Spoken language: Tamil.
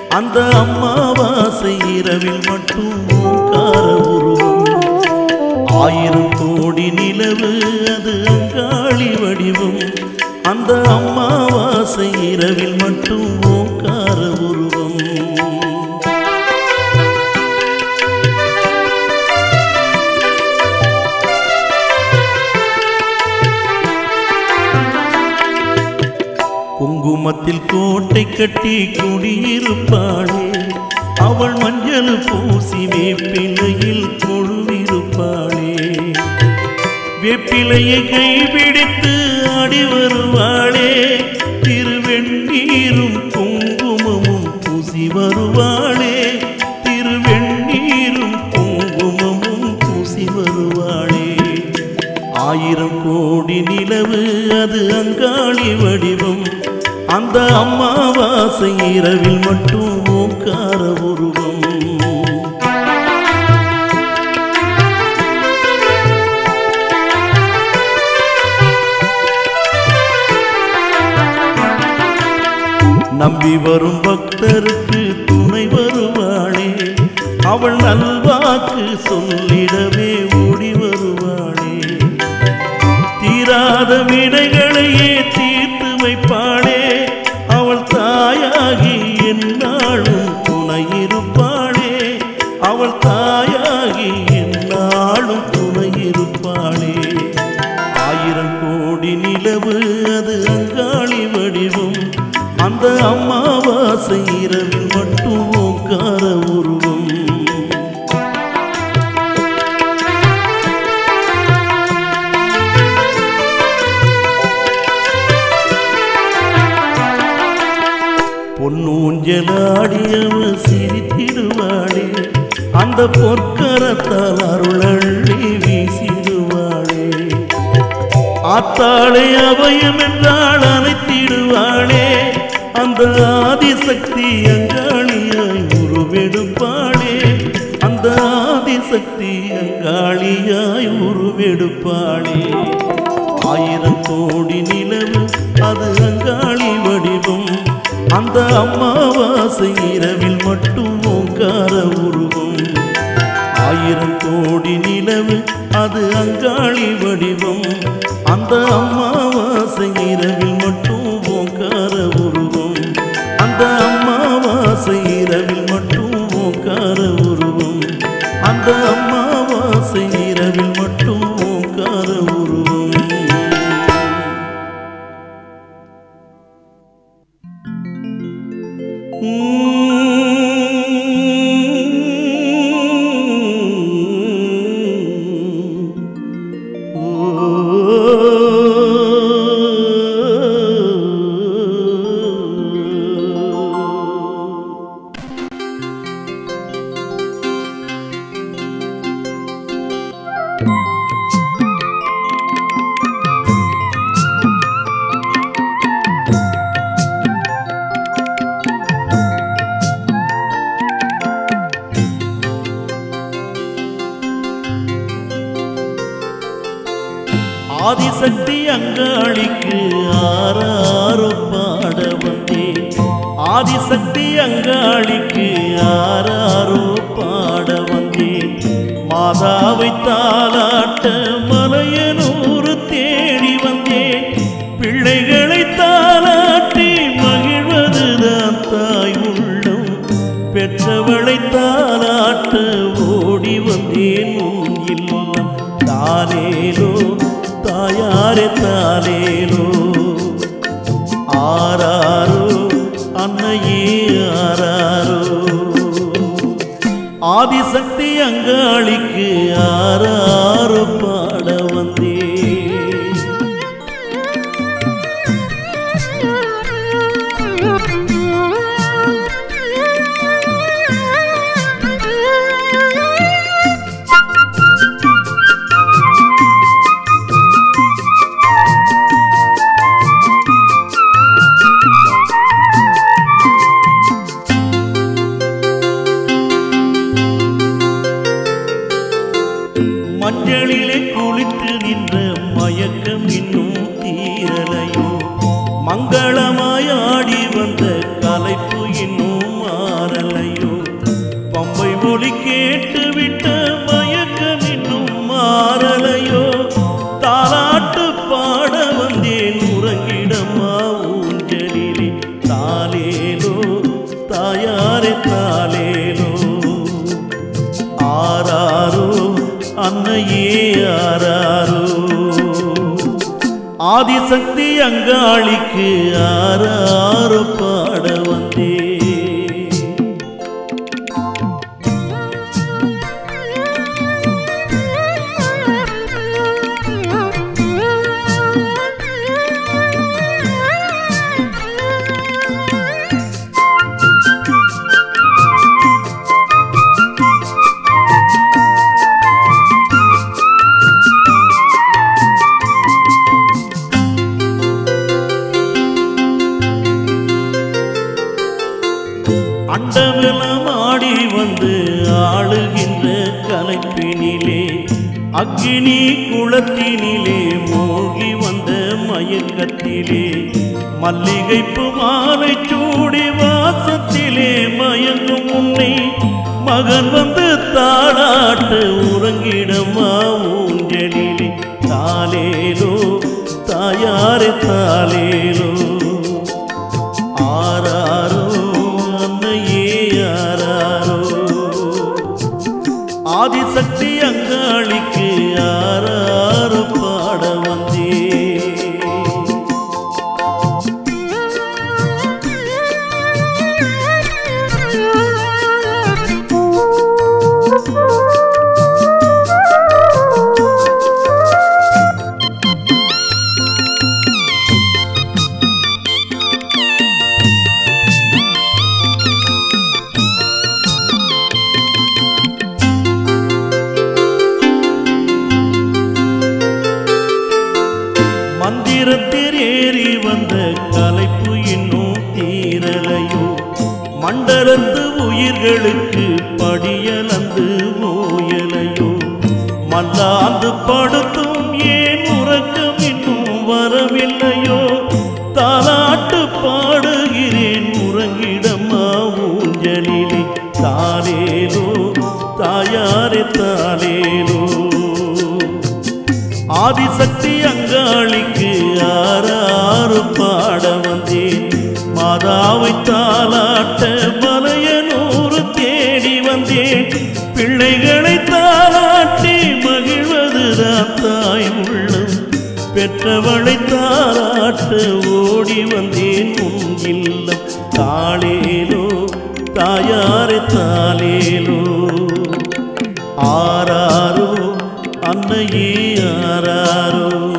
அந்த அம்மாவாசை இரவில் மட்டும் ஓங்கார உருவம் ஆயிரம் கோடி நிலவு அது அங்காளி வடிவம் அந்த அம்மாவாசை இரவில் மட்டும் ஓங்கார உருவம் குங்குமத்தில் கோட்டை கட்டி குடியிருப்பாளே அவள் மஞ்சள் பூசி வேப்பிலையில் கொழுவிருப்பாளே வேப்பிலையை கைபிடித்து ஆடி வருவாளே திருவெண்ணீரும் குங்குமமும் பூசி வருவாளே திருவெண்ணீரும் குங்குமமும் பூசி வருவாளே ஆயிரம் கோடி நிலவு அது அங்காளி வடிவம் அந்த அம்மாவாசை இரவில் மட்டும் ஓங்கார உருவம் நம்பி வரும் பக்தருக்கு துணை வருவாளே அவள் நல்வாக்கு சொல்லிடவே ஓடி வருவாளே தீராத வினைகளையே தீர்த்து வைப்பாளே அவள் தாயாகி என்னாலும் துணை இருப்பாளே அவள் தாயாகி என்னாலும் துணை இருப்பாளே ஆயிரம் கோடி நிலவு அது அங்காளி வடிவம் அந்த அம்மாவாசை இரவில் மட்டும் ஓங்கார உருவம் பொன்னூஞ்சலாடியவ சிரித்திடுவாளே அந்த பொற்கரத்தால் அருளள்ளி வீசிடுவாளே ஆத்தாளே அபயம் என்றால் அனைத்திடுவாளே அந்த ஆதிசக்தி அங்காளியாய் உருவெடுப்பாளே அந்த ஆதிசக்தி அங்காளியாய் உருவெடுப்பாளே ஆயிரம் கோடி நிலவு அது அங்காளி வடிவம் அந்த அம்மாவாசை இரவில் மட்டும் ஓங்கார உருவம் ஆயிரம் கோடி நிலவு அது அங்காளி வடிவம் அந்த அம்மாவாசை இரவில் மட்டும் ஓங்கார உருவம் அந்த அம்மாவாசை இரவில் மட்டும் ஓங்கார உருவம் அந்த அம்மாவாசை இரவில் மட்டும் ஓங்கார உருவம் ஆதிசக்தி அங்காளிக்கு ஆறாரோ பாட வந்தேன் ஆதிசக்தி அங்காளிக்கு ஆறாரோ பாட வந்தேன் மாதாவை தாலாட்ட மலையனூர் தேடி வந்தேன் பிள்ளைகளை தாலாட்டி மகிழ்வதுதான் தாய் உள்ளம் பெற்றவளை தாலாட்ட ஓடி வந்தேன் உன் இல்லம் தானேலோ தாயாரே தானேலோ ஆராரோ அன்னையே ஆராரோ ஆதிசக்தி அங்காளிக்கு ஆராரோ பாட வந்தேன் மஞ்சளிலே குளித்து நின்ற அன்னையே ஆராரோ ஆதிசக்தி அங்காளிக்கு ஆராரோ பாட வந்தே அண்டமெல்லாம் ஆடி வந்து ஆளுகின்ற கலைப்பினிலே அக்கினி குளத்தினிலே மூழ்கி வந்த மயக்கத்திலே மல்லிகைப்பு மாலை சூடி வாசத்திலே மயங்கும் உன்னை மகன் வந்து தாளாட்டு உறங்கிடமா ஊஞ்சலிலே தாலேலோ தாயாரே தாலேலோ ஆராரோ அன்னையே ஆராரோ ஆதிசக்தி அங்காளிக்கு ஆராரோ பாட வந்தே மந்திரத்தில் ஏறி வந்த கலைப்பு இன்னும் தீரலையோ மண்டலத்து உயிர்களுக்கு படியலந்து ஓயலையோ மல்லாந்து படுத்தும் ஏன் உறக்கம் இன்னும் வரவில்லையோ தாலாட்டு பாடுகிறேன் உறங்கிடமா ஊஞ்சலிலே தாலேலோ தாயாரே தாலேலோ ஆதிசக்தி அங்காளிக்கு ஆறாறு பாட வந்தேன் மாதாவை தாளாட்ட மலையனூறு தேடி வந்தேன் பிள்ளைகளை தாளாட்டி மகிழ்வதுதான் தாய் உள்ளம் பெற்றவளை தாளாட்ட ஓடி வந்தேன் உன் இல்லம் தாளேலோ தாயாரே தாலேலோ ஆராரோ அன்னையே ஆராரோ